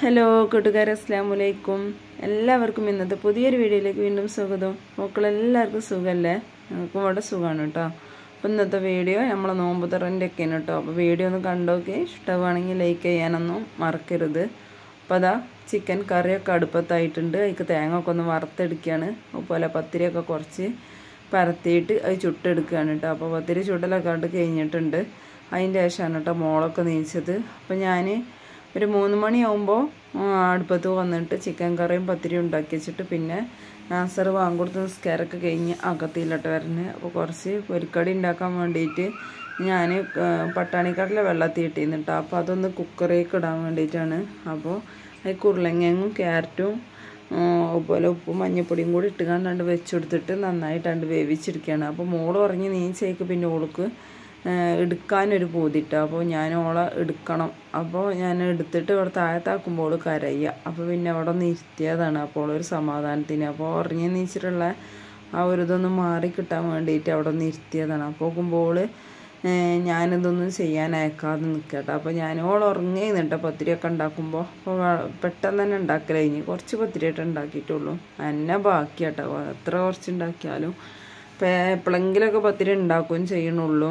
hello കൂട്ടുകാരെ അസ്സാം വലൈക്കും എല്ലാവർക്കും ഇന്നത്തെ പുതിയൊരു വീഡിയോയിലേക്ക് വീണ്ടും സ്വാഗതം മക്കളെല്ലാവർക്കും സുഖമല്ലേ ഞങ്ങൾക്കും ഇവിടെ സുഖമാണ് കേട്ടോ അപ്പോൾ ഇന്നത്തെ വീഡിയോ നമ്മളെ നോമ്പ് തുറൻ്റെ ഒക്കെയാണ് കേട്ടോ അപ്പോൾ വീഡിയോ ഒന്ന് കണ്ടോക്കെ ഇഷ്ടമാണെങ്കിൽ ലൈക്ക് ചെയ്യാനൊന്നും മറക്കരുത് അപ്പോൾ അതാ ചിക്കൻ കറിയൊക്കെ അടുപ്പത്തായിട്ടുണ്ട് അതിക്ക് തേങ്ങ ഒക്കെ ഒന്ന് വറുത്തെടുക്കുകയാണ് അതുപോലെ പത്തിരിയൊക്കെ കുറച്ച് പരത്തിയിട്ട് അത് ചുട്ടെടുക്കുകയാണ് കേട്ടോ അപ്പോൾ പത്തിരി ചുടലൊക്കെ കണ്ട് കഴിഞ്ഞിട്ടുണ്ട് അതിൻ്റെ ശേഷമാണ് കേട്ടോ മോളൊക്കെ നീച്ചത് അപ്പോൾ ഞാൻ ഒരു മൂന്ന് മണിയാവുമ്പോൾ അടുപ്പത്ത് വന്നിട്ട് ചിക്കൻ കറിയും പത്തിരിയും ഉണ്ടാക്കി വെച്ചിട്ട് പിന്നെ നാസർ വാങ്ങിക്കൊടുത്ത് നിസ്കാരമൊക്കെ കഴിഞ്ഞ് അകത്തിയിലോട്ട് വരുന്നത് അപ്പോൾ കുറച്ച് പൊരിക്കടി ഉണ്ടാക്കാൻ വേണ്ടിയിട്ട് ഞാൻ പട്ടാണിക്കടല വെള്ളത്തിൽ ഇട്ടിരുന്നിട്ട് അപ്പോൾ അതൊന്ന് കുക്കറിലേക്ക് ഇടാൻ വേണ്ടിയിട്ടാണ് അപ്പോൾ അത് ഉരുളങ്ങയും ക്യാരറ്റും അതുപോലെ ഉപ്പും മഞ്ഞപ്പൊടിയും കൂടി ഇട്ട് കണ്ട് വെച്ചെടുത്തിട്ട് നന്നായിട്ടാണ്ട് വേവിച്ചെടുക്കുകയാണ് അപ്പോൾ മോള് പറഞ്ഞ് നീച്ചേക്ക് പിന്നെ ഓൾക്ക് എടുക്കാനൊരു പൂതിട്ട അപ്പോൾ ഞാൻ ഓളെ എടുക്കണം അപ്പോൾ ഞാൻ എടുത്തിട്ട് ഇവിടെ താഴത്താക്കുമ്പോൾ കരയുക അപ്പോൾ പിന്നെ അവിടെ ഒന്ന് ഇരുത്തിയതാണ് അപ്പോൾ ഒരു സമാധാനത്തിന് അപ്പോൾ ഉറങ്ങി നീച്ചിട്ടുള്ള ആ ഒരു ഇതൊന്ന് മാറി കിട്ടാൻ വേണ്ടിയിട്ട് അവിടെ ഒന്ന് ഇരുത്തിയതാണ് അപ്പോൾ നോക്കുമ്പോൾ ഞാനിതൊന്നും ചെയ്യാൻ അയക്കാതെ നിൽക്കട്ടെ അപ്പോൾ ഞാൻ ഓൾ ഉറങ്ങി നിന്നിട്ട് പത്തിരിയൊക്കെ ഉണ്ടാക്കുമ്പോൾ അപ്പോൾ പെട്ടെന്ന് തന്നെ ഉണ്ടാക്കല കഴിഞ്ഞ് കുറച്ച് പത്തിരിയായിട്ട് ഉണ്ടാക്കിയിട്ടുള്ളൂ എന്നെ ബാക്കിയാട്ടോ എത്ര കുറച്ച് ഉണ്ടാക്കിയാലും ഇപ്പോൾ എപ്പോഴെങ്കിലുമൊക്കെ പത്തിരി ഉണ്ടാക്കുകയും ചെയ്യണുള്ളൂ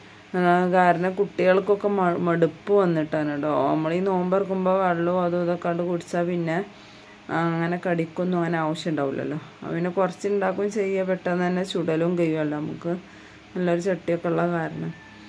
കാരണം കുട്ടികൾക്കൊക്കെ മടുപ്പ് വന്നിട്ടാണ് കേട്ടോ നമ്മൾ ഈ നോമ്പറക്കുമ്പോൾ വെള്ളവും അതും ഇതൊക്കെ കണ്ട് കുടിച്ചാൽ പിന്നെ അങ്ങനെ കടിക്കൊന്നും അങ്ങനെ ആവശ്യം ഉണ്ടാവില്ലല്ലോ പിന്നെ കുറച്ച് ഉണ്ടാക്കുകയും ചെയ്യുക പെട്ടെന്ന് തന്നെ ചുടലും കഴിയുമല്ലോ നമുക്ക് നല്ലൊരു ചട്ടിയൊക്കെ ഉള്ള കാരണം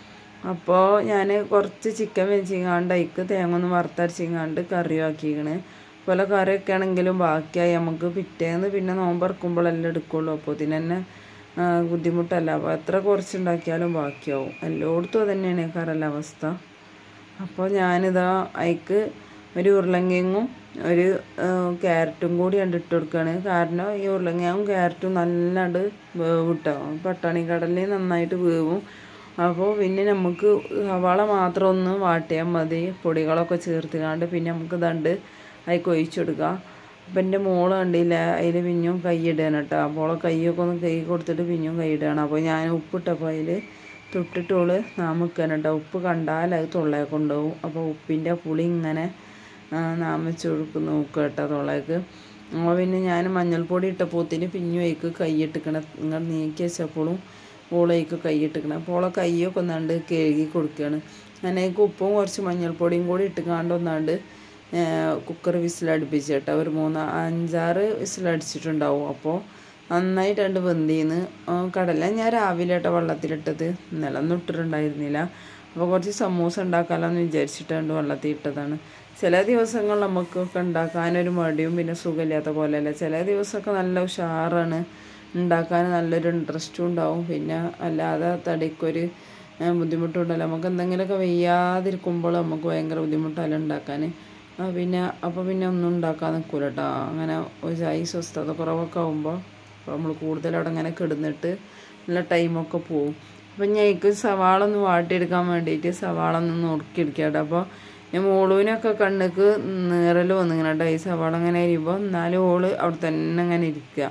അപ്പോൾ ഞാൻ കുറച്ച് ചിക്കൻ വെച്ചിങ്ങാണ്ട് അതിക്ക് തേങ്ങ ഒന്ന് വറുത്തരച്ചിങ്ങാണ്ട് കറിയാക്കിക്കണ് അതുപോലെ കറിയൊക്കെ ആണെങ്കിലും ബാക്കിയായി നമുക്ക് പിറ്റേന്ന് പിന്നെ നോമ്പറക്കുമ്പോഴെല്ലാം എടുക്കുള്ളൂ അപ്പോൾ ഇതിന് തന്നെ ബുദ്ധിമുട്ടല്ല അപ്പോൾ എത്ര കുറച്ചുണ്ടാക്കിയാലും ബാക്കിയാവും എല്ലായിടത്തും അത് തന്നെയാണ് കറല അവസ്ഥ അപ്പോൾ ഞാനിതാ അതിക്ക് ഒരു ഉരുളങ്കിങ്ങും ഒരു ക്യാരറ്റും കൂടി കണ്ട് ഇട്ട് കൊടുക്കുകയാണ് കാരണം ഈ ഉരുളങ്കിയും ക്യാരറ്റും നല്ലാണ്ട് വേവിട്ടോ പട്ടാണി കടലിൽ നന്നായിട്ട് വേവും അപ്പോൾ പിന്നെ നമുക്ക് സവാള മാത്രം ഒന്ന് വാട്ടിയാൽ മതി പൊടികളൊക്കെ ചേർത്തുകാണ്ട് പിന്നെ നമുക്ക് ദണ്ട് അതിൽ ഒഴിച്ചെടുക്കാം അപ്പം എൻ്റെ മോള് കണ്ടില്ല അതിൽ പിന്നെയും കൈയിടുകയാണ് കേട്ടോ അപ്പോൾ കൈയൊക്കെ ഒന്ന് കൈ കൊടുത്തിട്ട് പിന്നെയും കൈയിടുകയാണ് അപ്പോൾ ഞാൻ ഉപ്പിട്ടപ്പോൾ അതിൽ തൊട്ടിട്ടോള് നാമിക്കാൻ കേട്ടോ ഉപ്പ് കണ്ടാൽ അത് തൊള്ളയെ കൊണ്ടുപോകും അപ്പോൾ ഉപ്പിൻ്റെ പുളി ഇങ്ങനെ നാമിച്ച് കൊടുക്കും നോക്കുക കേട്ടോ തൊള്ളേക്ക് അപ്പോൾ പിന്നെ ഞാൻ മഞ്ഞൾപ്പൊടി ഇട്ടപ്പോത്തിന് പിന്നും അതിക്ക് കൈയിട്ടിക്കണം ഇങ്ങനെ നീക്കി വെച്ചപ്പോഴും ഓളേക്ക് കൈയിട്ടിക്കണം അപ്പോൾ ഓളെ കൈയൊക്കെ ഒന്നാണ്ട് കഴുകി കൊടുക്കുകയാണ് ഞാൻ അതിക്ക് ഉപ്പും കുറച്ച് മഞ്ഞൾപ്പൊടിയും കൂടി ഇട്ടുകാണ്ട് ഒന്നാണ്ട് കുക്കർ വിസിലടുപ്പിച്ച് കേട്ടോ ഒരു മൂന്ന് അഞ്ചാറ് വിസിലടിച്ചിട്ടുണ്ടാവും അപ്പോൾ നന്നായിട്ട് രണ്ട് വെന്തിന്ന് കടല ഞാൻ രാവിലെ കേട്ടോ വെള്ളത്തിലിട്ടത് ഇന്നലെ ഒന്നും ഇട്ടിട്ടുണ്ടായിരുന്നില്ല അപ്പോൾ കുറച്ച് സമൂസ ഉണ്ടാക്കാമെന്ന് വിചാരിച്ചിട്ടുണ്ട് വെള്ളത്തിൽ ഇട്ടതാണ് ചില ദിവസങ്ങൾ നമുക്കൊക്കെ ഉണ്ടാക്കാനൊരു മടിയും പിന്നെ സുഖമില്ലാത്ത പോലെയല്ല ചില ദിവസമൊക്കെ നല്ല ഉഷാറാണ് ഉണ്ടാക്കാൻ നല്ലൊരു ഇൻട്രസ്റ്റും ഉണ്ടാവും പിന്നെ അല്ലാതെ തടിക്കൊരു ബുദ്ധിമുട്ടുണ്ടല്ലോ നമുക്ക് എന്തെങ്കിലുമൊക്കെ വയ്യാതിരിക്കുമ്പോൾ നമുക്ക് ഭയങ്കര ബുദ്ധിമുട്ടല്ല ഉണ്ടാക്കാൻ പിന്നെ അപ്പോൾ പിന്നെ ഒന്നും ഉണ്ടാക്കാൻ നിൽക്കില്ല കേട്ടോ അങ്ങനെ ഒരു ചായ സ്വസ്ഥത കുറവൊക്കെ ആകുമ്പോൾ അപ്പോൾ നമ്മൾ കൂടുതൽ അവിടെ അങ്ങനെ കിടന്നിട്ട് നല്ല ടൈമൊക്കെ പോവും അപ്പം ഞാൻ എനിക്ക് സവാള ഒന്ന് വാട്ടിയെടുക്കാൻ വേണ്ടിയിട്ട് സവാള ഒന്ന് നുറുക്കിയെടുക്കുക കേട്ടോ അപ്പോൾ ഞാൻ മോളുവിനൊക്കെ കണ്ണിക്ക് നീറൽ വന്നിങ്ങനെ കേട്ടോ ഈ സവാള അങ്ങനെ ഇരിക്കുമ്പോൾ എന്നാലും ഓള് അവിടെ തന്നെ അങ്ങനെ ഇരിക്കുക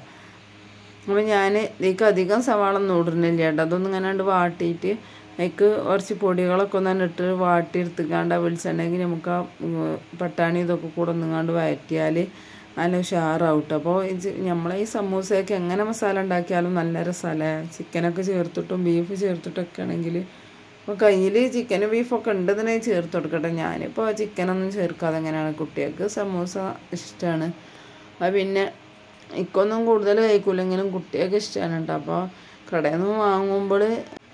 അപ്പോൾ ഞാൻ ഇതിലേക്ക് അധികം സവാള ഒന്നും ഇടുന്നില്ല കേട്ടോ അതൊന്നും ഇങ്ങനെ കണ്ട് വാട്ടിയിട്ട് അതിക്ക് കുറച്ച് പൊടികളൊക്കെ ഒന്ന് ഇട്ട് വാട്ടി എടുത്തുക്കാണ്ട് വെളിച്ചെണ്ണയ്ക്ക് നമുക്ക് ആ പട്ടാണി ഇതൊക്കെ കൂടെ ഒന്നുങ്ങാണ്ട് വയറ്റിയാൽ നല്ല ഉഷാറാവട്ടെ അപ്പോൾ നമ്മളെ ഈ സമൂസയൊക്കെ എങ്ങനെ മസാല ഉണ്ടാക്കിയാലും നല്ല രസമല്ലേ ചിക്കനൊക്കെ ചേർത്തിട്ടും ബീഫ് ചേർത്തിട്ടൊക്കെ ആണെങ്കിൽ അപ്പോൾ കയ്യിൽ ചിക്കനും ബീഫൊക്കെ ഉണ്ടെന്നേ ചേർത്ത് കൊടുക്കട്ടെ ഞാനിപ്പോൾ ചിക്കനൊന്നും ചേർക്കാതെ എങ്ങനെയാണ് കുട്ടികൾക്ക് സമൂസ ഇഷ്ടമാണ് അത് പിന്നെ ഇക്കൊന്നും കൂടുതൽ കഴിക്കൂലെങ്കിലും കുട്ടികൾക്ക് ഇഷ്ടമാണ് കേട്ടോ അപ്പോൾ കടയിൽ നിന്ന് വാങ്ങുമ്പോൾ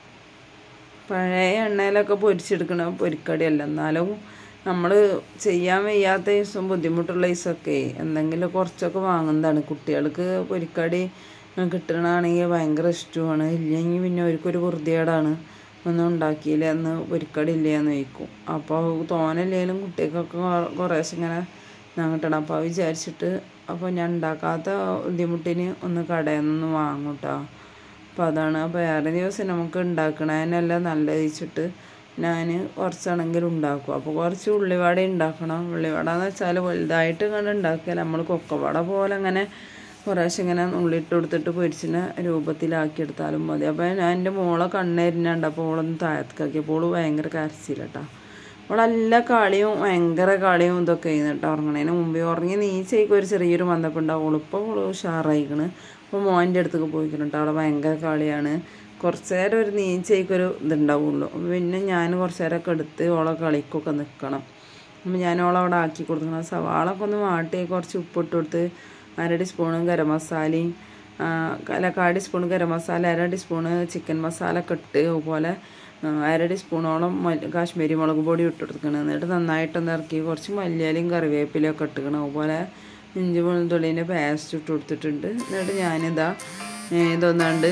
പഴയ എണ്ണയിലൊക്കെ പൊരിച്ചെടുക്കണ പൊരിക്കടിയല്ല എന്നാലും നമ്മൾ ചെയ്യാൻ വയ്യാത്ത ദിവസം ബുദ്ധിമുട്ടുള്ള ദിവസമൊക്കെ എന്തെങ്കിലും കുറച്ചൊക്കെ വാങ്ങുന്നതാണ് കുട്ടികൾക്ക് പൊരിക്കടി കിട്ടണമെങ്കിൽ ഭയങ്കര ഇഷ്ടമാണ് ഇല്ലെങ്കിൽ പിന്നെ അവർക്കൊരു വൃത്തികേടാണ് ഒന്നും ഉണ്ടാക്കിയില്ല എന്ന് പൊരിക്കടി ഇല്ല എന്ന് ചോദിക്കും അപ്പോൾ തോനല്ലേലും കുട്ടികൾക്കൊക്കെ കുറേശ്ശെ ഇങ്ങനെ ഞാൻ കിട്ടണം അപ്പോൾ വിചാരിച്ചിട്ട് അപ്പോൾ ഞാൻ ഉണ്ടാക്കാത്ത ബുദ്ധിമുട്ടിന് ഒന്ന് കടയിൽ നിന്ന് വാങ്ങും കേട്ടോ അപ്പോൾ അതാണ് അപ്പോൾ വേറെ ദിവസം നമുക്ക് ഉണ്ടാക്കണതിനെല്ലാം നല്ല വെച്ചിട്ട് ഞാൻ കുറച്ചാണെങ്കിലും ഉണ്ടാക്കും അപ്പോൾ കുറച്ച് ഉള്ളിവട ഉണ്ടാക്കണം ഉള്ളിവട എന്ന് വെച്ചാൽ വലുതായിട്ട് കണ്ട് ഉണ്ടാക്കിയാൽ നമ്മൾ കൊക്കവട പോലെ അങ്ങനെ കുറേശ്ശെ ഇങ്ങനെ ഉള്ളിട്ട് കൊടുത്തിട്ട് പൊരിച്ചിനെ രൂപത്തിലാക്കിയെടുത്താലും മതി അപ്പോൾ ഞാൻ എൻ്റെ മോളെ കണ്ണരിഞ്ഞുണ്ട് അപ്പോൾ ഓളൊന്ന് താഴത്തേക്കാക്കിയപ്പോൾ ഓള് ഭയങ്കര കരച്ചില്ല കേട്ടോ അവളല്ല കളിയും ഭയങ്കര കളിയും ഇതൊക്കെ ആയിരുന്നു കേട്ടോ ഉറങ്ങണേന് മുമ്പേ ഉറങ്ങി നീച്ചയ്ക്ക് ഒരു ചെറിയൊരു മന്ദപ്പുണ്ടാവുള്ളൂ ഇപ്പോൾ അവൾ ഉഷാറായിക്കണ് അപ്പോൾ മോൻ്റെ അടുത്തേക്ക് പോയിക്കണം കേട്ടോ അവളെ ഭയങ്കര കളിയാണ് കുറച്ച് നേരം ഒരു നീച്ചയ്ക്കൊരു ഇതുണ്ടാവുള്ളൂ അപ്പോൾ പിന്നെ ഞാൻ കുറച്ച് നേരമൊക്കെ എടുത്ത് ഓളെ കളിക്കൊക്കെ നിൽക്കണം അപ്പോൾ ഞാൻ ഓളെ അവിടെ ആക്കി കൊടുക്കണം സവാളൊക്കെ ഒന്ന് വാട്ടി കുറച്ച് ഉപ്പിട്ട് കൊടുത്ത് അര ടീസ്പൂണ് ഗരം മസാലയും അല്ല കാൽ ടീസ്പൂൺ ഗരം മസാല അര ടീസ്പൂണ് ചിക്കൻ മസാല ഒക്കെ ഇട്ട് അതുപോലെ അര ടീസ്പൂണോളം കാശ്മീരി മുളക് പൊടി ഇട്ട് കൊടുക്കണം എന്നിട്ട് നന്നായിട്ടൊന്ന് ഇറക്കി കുറച്ച് മല്ലിയിലയും കറിവേപ്പിലയും ഒക്കെ ഇട്ടുക്കണം അതുപോലെ ഇഞ്ചി വെളുത്തുള്ളിൻ്റെ പേസ്റ്റ് ഇട്ട് കൊടുത്തിട്ടുണ്ട് എന്നിട്ട് ഞാനിതാ ഇതൊന്നാണ്ട്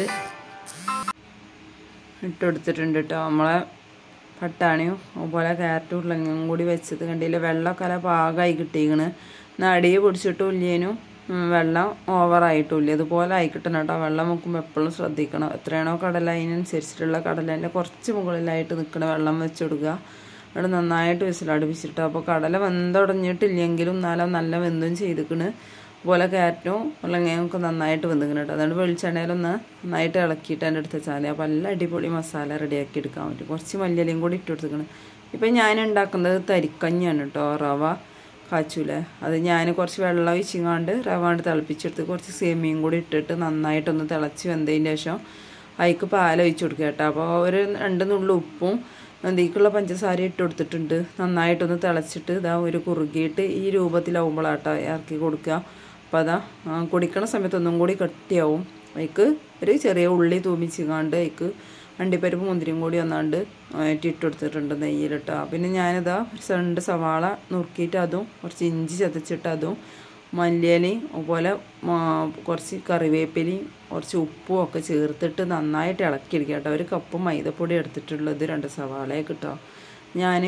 ഇട്ട് കൊടുത്തിട്ടുണ്ട് കേട്ടോ നമ്മളെ പട്ടാണിയും അതുപോലെ ക്യാരറ്റും ഉരുളങ്ങയും കൂടി വെച്ചത് കണ്ടില്ല വെള്ളമൊക്കെ പാകമായി കിട്ടിയിരിക്കണ് നടിയെ പിടിച്ചിട്ടും ഇല്ലേനും വെള്ളം ഓവറായിട്ടില്ല ഇതുപോലെ ആയിക്കിട്ടണം കേട്ടോ വെള്ളം വെക്കുമ്പോൾ എപ്പോഴും ശ്രദ്ധിക്കണം എത്രയാണോ കടല അതിനനുസരിച്ചിട്ടുള്ള കടലേൻ്റെ കുറച്ച് മുകളിലായിട്ട് നിൽക്കണ വെള്ളം വെച്ച് കൊടുക്കുക അവിടെ നന്നായിട്ട് വിസിലടുപ്പിച്ചിട്ട് അപ്പോൾ കടല വെന്തുടഞ്ഞിട്ടില്ലെങ്കിലും എന്നാലും നല്ല വെന്തും ചെയ്തിക്കണ് അതുപോലെ ക്യാരറ്റും ഉരുളങ്ങയൊക്കെ നന്നായിട്ട് വെന്തിക്കണം കേട്ടോ അതുകൊണ്ട് വെളിച്ചെണ്ണയിലൊന്ന് നന്നായിട്ട് ഇളക്കിയിട്ട് എൻ്റെ അടുത്ത് വെച്ചാൽ മതി അപ്പോൾ നല്ല അടിപൊളി മസാല റെഡിയാക്കി എടുക്കാൻ പറ്റും കുറച്ച് മല്ലിയിലയും കൂടി ഇട്ട് കൊടുത്തിക്കണം ഇപ്പം ഞാൻ ഉണ്ടാക്കുന്നത് തരിക്കഞ്ഞാണ് കേട്ടോ റവ കാച്ചൂലേ അത് ഞാൻ കുറച്ച് വെള്ളം ഒഴിച്ചിങ്ങാണ്ട് റവ കൊണ്ട് തിളപ്പിച്ചെടുത്ത് കുറച്ച് സേമിയും കൂടി ഇട്ടിട്ട് നന്നായിട്ടൊന്ന് തിളച്ച് വെന്തതിന് ശേഷം അതിക്ക് പാൽ ഒഴിച്ച് കൊടുക്കുക കേട്ടോ അപ്പോൾ ഒരു രണ്ട് നുള്ളു ഉപ്പും അതിലേക്കുള്ള പഞ്ചസാര ഇട്ട് കൊടുത്തിട്ടുണ്ട് നന്നായിട്ടൊന്ന് തിളച്ചിട്ട് ഇതാ ഒരു കുറുകിയിട്ട് ഈ രൂപത്തിലാവുമ്പോഴാട്ടോ ഇറക്കി കൊടുക്കുക അപ്പോൾ അതാ കുടിക്കണ സമയത്ത് ഒന്നും കൂടി കട്ടിയാവും അതിക്ക് ഒരു ചെറിയ ഉള്ളി തൂമിച്ചിങ്ങാണ്ട് അതിക്ക് അണ്ടിപ്പരിപ്പ് മുന്തിരിയും കൂടി ഒന്നാണ്ട് ഇട്ട് കൊടുത്തിട്ടുണ്ട് നെയ്യിലിട്ടോ പിന്നെ ഞാനിതാ രണ്ട് സവാള നുറുക്കിയിട്ട് അതും കുറച്ച് ഇഞ്ചി ചതച്ചിട്ട് അതും മല്ലിയിലയും അതുപോലെ കുറച്ച് കറിവേപ്പിലയും കുറച്ച് ഉപ്പും ഒക്കെ ചേർത്തിട്ട് നന്നായിട്ട് ഇളക്കിയെടുക്കുക കേട്ടോ ഒരു കപ്പ് മൈദപ്പൊടി എടുത്തിട്ടുള്ളത് രണ്ട് സവാളയെ കിട്ടോ ഞാൻ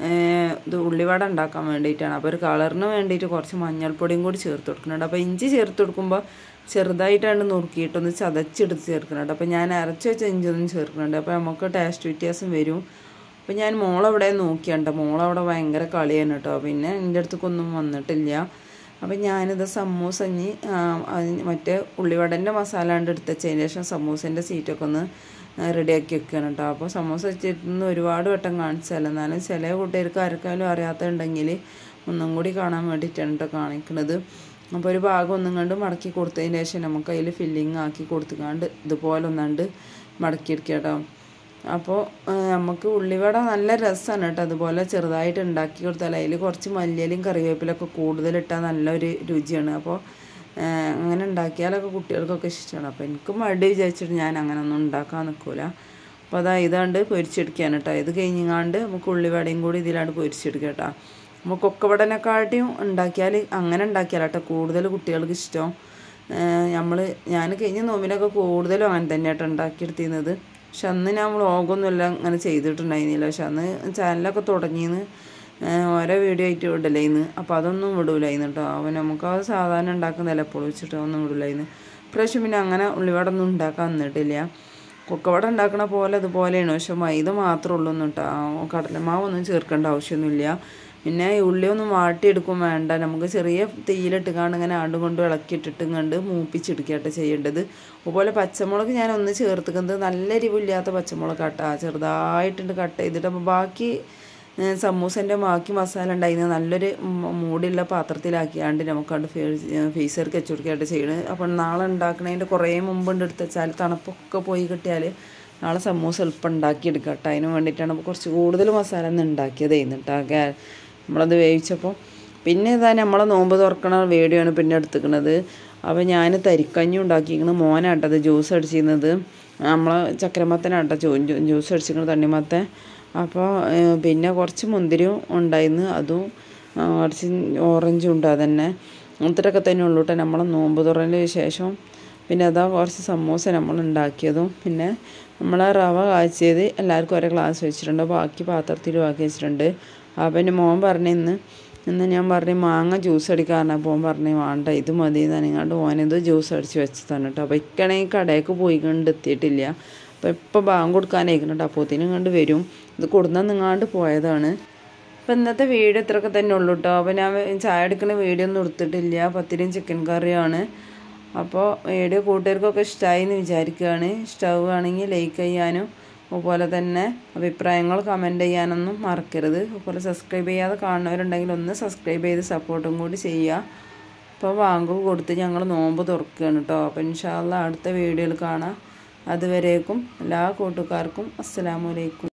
ഇത് ഉള്ളിവട ഉണ്ടാക്കാൻ വേണ്ടിയിട്ടാണ് അപ്പോൾ ഒരു കളറിന് വേണ്ടിയിട്ട് കുറച്ച് മഞ്ഞൾപ്പൊടിയും കൂടി ചേർത്ത് കൊടുക്കുന്നുണ്ട് അപ്പോൾ ഇഞ്ചി ചേർത്ത് കൊടുക്കുമ്പോൾ ചെറുതായിട്ടാണ് നുറുക്കിയിട്ടൊന്ന് ചതച്ചെടുത്ത് ചേർക്കുന്നുണ്ട് അപ്പോൾ ഞാൻ അരച്ച് വെച്ച ഇഞ്ചി ഒന്നും ചേർക്കുന്നുണ്ട് അപ്പോൾ നമുക്ക് ടേസ്റ്റ് വ്യത്യാസം വരും അപ്പോൾ ഞാൻ മോളവിടെ നോക്കിയുണ്ട് മോളവിടെ ഭയങ്കര കളിയാണ് കേട്ടോ പിന്നെ എൻ്റെ അടുത്തേക്കൊന്നും വന്നിട്ടില്ല അപ്പം ഞാനിത് സമൂസ ഇനി മറ്റേ ഉള്ളിവടൻ്റെ മസാല കൊണ്ട് എടുത്ത് വെച്ചതിന് ശേഷം സമൂസൻ്റെ സീറ്റൊക്കെ ഒന്ന് റെഡിയാക്കി വെക്കുകയാണ് കേട്ടോ അപ്പോൾ സമൂസ വെച്ചിരുന്ന് ഒരുപാട് വട്ടം കാണിച്ചാൽ എന്നാലും ചില കൂട്ടുകാർക്ക് ആർക്കാലും അറിയാത്തുണ്ടെങ്കിൽ ഒന്നും കൂടി കാണാൻ വേണ്ടിയിട്ടാണ് കേട്ടോ കാണിക്കുന്നത് അപ്പോൾ ഒരു ഭാഗം ഒന്നും കണ്ട് മടക്കി കൊടുത്തതിന് ശേഷം നമുക്ക് അതിൽ ഫില്ലിങ് ആക്കി കൊടുത്തുകൊണ്ട് ഇതുപോലെ ഒന്നാണ്ട് മടക്കിയെടുക്കുക കേട്ടോ അപ്പോൾ നമുക്ക് ഉള്ളിവട നല്ല രസമാണ് കേട്ടോ അതുപോലെ ചെറുതായിട്ട് ഉണ്ടാക്കി കൊടുത്താൽ അതിൽ കുറച്ച് മല്ലിയിലും കറിവേപ്പിലൊക്കെ കൂടുതലിട്ടാൽ നല്ലൊരു രുചിയാണ് അപ്പോൾ അങ്ങനെ ഉണ്ടാക്കിയാലൊക്കെ കുട്ടികൾക്കൊക്കെ ഇഷ്ടമാണ് അപ്പോൾ എനിക്ക് മടി വിചാരിച്ചിട്ട് ഞാൻ അങ്ങനെ ഒന്നും ഉണ്ടാക്കാൻ നിൽക്കില്ല അപ്പോൾ അതാ ഇതാണ്ട് പൊരിച്ചെടുക്കുകയാണ് കേട്ടോ ഇത് കഴിഞ്ഞാണ്ട് നമുക്ക് ഉള്ളിവടയും കൂടി ഇതിലാണ്ട് പൊരിച്ചെടുക്കുക കേട്ടോ അപ്പോൾ കൊക്കവടനെക്കാട്ടിയും ഉണ്ടാക്കിയാൽ അങ്ങനെ ഉണ്ടാക്കിയാൽ കേട്ടോ കൂടുതൽ കുട്ടികൾക്ക് ഇഷ്ടം നമ്മൾ ഞാൻ കഴിഞ്ഞ നോമ്പിനൊക്കെ കൂടുതലും അങ്ങനെ തന്നെയാട്ടോ ഉണ്ടാക്കിയെടുത്തിരുന്നത് പക്ഷെ അന്ന് ഞാൻ വ്ളോഗൊന്നുമില്ല അങ്ങനെ ചെയ്തിട്ടുണ്ടായിരുന്നില്ല പക്ഷെ അന്ന് ചാനലൊക്കെ തുടങ്ങിയെന്ന് ഓരോ വീഡിയോ ആയിട്ട് വിടലായിന്ന് അപ്പോൾ അതൊന്നും വിടൂലായിരുന്നു കേട്ടോ അവൻ നമുക്ക് അത് സാധാരണ ഉണ്ടാക്കുന്നതല്ല എപ്പോഴും വെച്ചിട്ട് ഒന്നും വിടൂലായിരുന്നു ഇപ്രാവശ്യം പിന്നെ അങ്ങനെ ഉള്ളിവട ഒന്നും ഉണ്ടാക്കാൻ നിന്നിട്ടില്ല കൊക്കവട ഉണ്ടാക്കണ പോലെ അതുപോലെയാണ് പക്ഷെ മൈദ മാത്രമേ ഉള്ളൂ കേട്ടോ കടലമാവൊന്നും ചേർക്കേണ്ട ആവശ്യമൊന്നുമില്ല പിന്നെ ഉള്ളിയൊന്നും വാട്ടിയെടുക്കും വേണ്ട നമുക്ക് ചെറിയ തീയിലിട്ടുകാണ്ട് ഇങ്ങനെ ആണ്ടും കൊണ്ട് ഇളക്കിയിട്ടിട്ട് കണ്ട് മൂപ്പിച്ചെടുക്കുകയാട്ടോ ചെയ്യേണ്ടത് അതുപോലെ പച്ചമുളക് ഞാൻ ഒന്ന് ചേർത്തുക്കുന്നത് നല്ല എരിവില്ലാത്ത പച്ചമുളക് കട്ടാ ചെറുതായിട്ടുണ്ട് കട്ട് ചെയ്തിട്ട് അപ്പോൾ ബാക്കി സമൂസൻ്റെ ബാക്കി മസാല ഉണ്ടായിരുന്ന നല്ലൊരു മൂടിയുള്ള പാത്രത്തിലാക്കിയാണ്ട് നമുക്കത് ഫേസർക്ക് വെച്ച് കൊടുക്കുകയായിട്ട് ചെയ്യണത് അപ്പോൾ നാളെ ഉണ്ടാക്കണതിൻ്റെ കുറേ മുമ്പുണ്ട് എടുത്ത് വെച്ചാൽ തണുപ്പൊക്കെ പോയി കിട്ടിയാൽ നാളെ സമൂസ എളുപ്പം ഉണ്ടാക്കിയെടുക്കാം കേട്ടോ അതിന് വേണ്ടിയിട്ടാണ് അപ്പോൾ കുറച്ച് കൂടുതൽ മസാല ഒന്ന് ഉണ്ടാക്കിയത് കേട്ടോ നമ്മളത് വേവിച്ചപ്പോൾ പിന്നെ ഇതാ നമ്മളെ നോമ്പ് തുറക്കണ വീഡിയോ ആണ് പിന്നെ എടുത്തിക്കണത് അപ്പോൾ ഞാൻ തരിക്കഞ്ഞി ഉണ്ടാക്കിയിരിക്കുന്നത് മോനാട്ടത് ജ്യൂസ് അടിച്ചിരുന്നത് നമ്മളെ ചക്രമത്തനാട്ടോ ജ്യൂസ് അടിച്ചിരിക്കുന്നത് തണ്ണിമത്തൻ അപ്പോൾ പിന്നെ കുറച്ച് മുന്തിരിയും ഉണ്ടായിരുന്നു അതും കുറച്ച് ഓറഞ്ചും ഉണ്ട് അതന്നെ ഇത്രയൊക്കെ തന്നെ ഉള്ളൂ കേട്ടോ നമ്മളെ നോമ്പ് തുറന്നതിന് ശേഷം പിന്നെ അതാ കുറച്ച് സമൂസ നമ്മൾ ഉണ്ടാക്കിയതും പിന്നെ നമ്മൾ റവ കാച്ചിയത് എല്ലാവർക്കും ഒരേ ഗ്ലാസ് വെച്ചിട്ടുണ്ട് ബാക്കി പാത്രത്തിലും ആക്കി വെച്ചിട്ടുണ്ട് അപ്പം എൻ്റെ മോൻ പറഞ്ഞു ഇന്ന് ഇന്ന് ഞാൻ പറഞ്ഞു മാങ്ങ ജ്യൂസ് അടിക്കാറുണ്ട് അപ്പോൾ ഓൻ പറഞ്ഞു വേണ്ട ഇത് മതി നനങ്ങാണ്ട് ഓനിത് ജ്യൂസ് അടിച്ച് വെച്ചതാണ് കേട്ടോ അപ്പോൾ ഇക്കണെങ്കിൽ കടയൊക്കെ പോയി കണ്ട് എത്തിയിട്ടില്ല അപ്പോൾ ഇപ്പോൾ ബാങ്ക് കൊടുക്കാനായിരിക്കുന്നുണ്ട് അപ്പോഴത്തേനും കണ്ട് വരും ഇത് കൊടുന്നാൽ നിങ്ങാണ്ട് പോയതാണ് അപ്പോൾ ഇന്നത്തെ വീഡിയോ ഇത്രയൊക്കെ തന്നെ ഉള്ളൂ കേട്ടോ അപ്പോൾ ഞാൻ ചായ എടുക്കുന്ന വീഡിയോ ഒന്നും എടുത്തിട്ടില്ല പത്തിരിയും ചിക്കൻ കറിയാണ് അപ്പോൾ വീഡിയോ കൂട്ടുകാർക്കൊക്കെ ഇഷ്ടമായി എന്ന് വിചാരിക്കുകയാണ് ഇഷ്ടമാവുകയാണെങ്കിൽ ലൈക്ക് ചെയ്യാനും അതുപോലെ തന്നെ അഭിപ്രായങ്ങൾ കമൻറ്റ് ചെയ്യാനൊന്നും മറക്കരുത് അതുപോലെ സബ്സ്ക്രൈബ് ചെയ്യാതെ കാണുന്നവരുണ്ടെങ്കിൽ ഒന്ന് സബ്സ്ക്രൈബ് ചെയ്ത് സപ്പോർട്ടും കൂടി ചെയ്യുക അപ്പോൾ വാങ്ങു കൊടുത്ത് ഞങ്ങൾ നോമ്പ് തുറക്കുകയാണ് കേട്ടോ അപ്പോൾ ഇൻഷാല്ല അടുത്ത വീഡിയോയിൽ കാണാം അതുവരേക്കും എല്ലാ കൂട്ടുകാർക്കും അസ്സലാമലൈക്കും